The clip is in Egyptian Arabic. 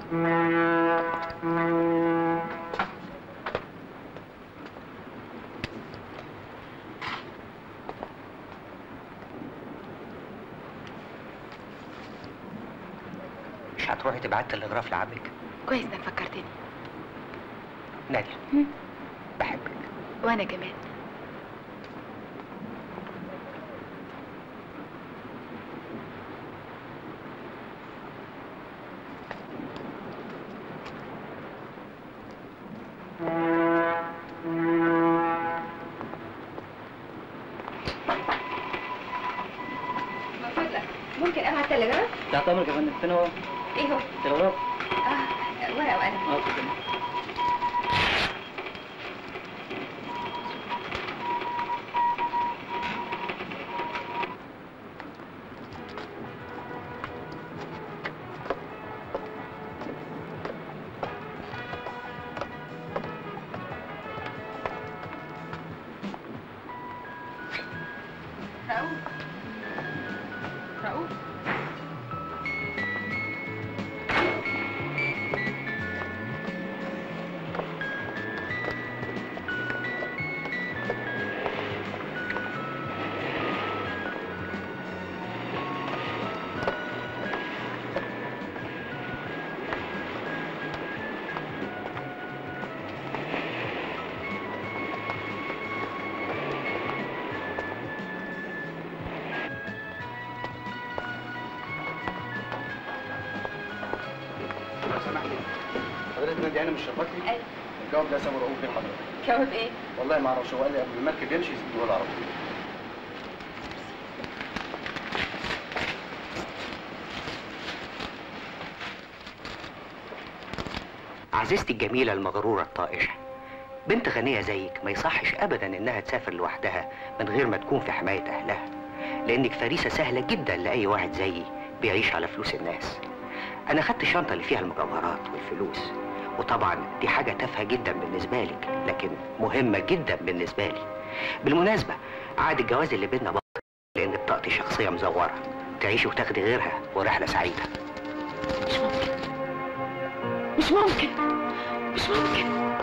مش هتروحي تبعت تلغراف لعمك كويس انك فكرتني ناديه مم. بحبك وانا كمان ممكن ابعت تلغراف؟ تحت امرك يا فندم فين هو؟ ايه هو؟ تلغراف اه ورقه وقلم اه اتفضل. رؤوف رؤوف لو سمحت حضرتك نادي انا مش شربتي ايوه الجواب ده سابه رؤوف فين حضرتك جواب ايه؟ والله ما اعرفش هو قال لي قبل المركب يمشي يسيبه له على طول عزيزتي الجميلة المغرورة الطائشة بنت غنية زيك ما يصحش أبدا إنها تسافر لوحدها من غير ما تكون في حماية أهلها لأنك فريسة سهلة جدا لأي واحد زيي بيعيش على فلوس الناس أنا خدت الشنطة اللي فيها المجوهرات والفلوس وطبعا دي حاجة تافهة جدا بالنسبة لك لكن مهمة جدا بالنسبة لي بالمناسبة عقد الجواز اللي بينا باطل لأن بطاقتي شخصية مزورة تعيشي وتاخدي غيرها ورحلة سعيدة مش ممكن مش ممكن مش ممكن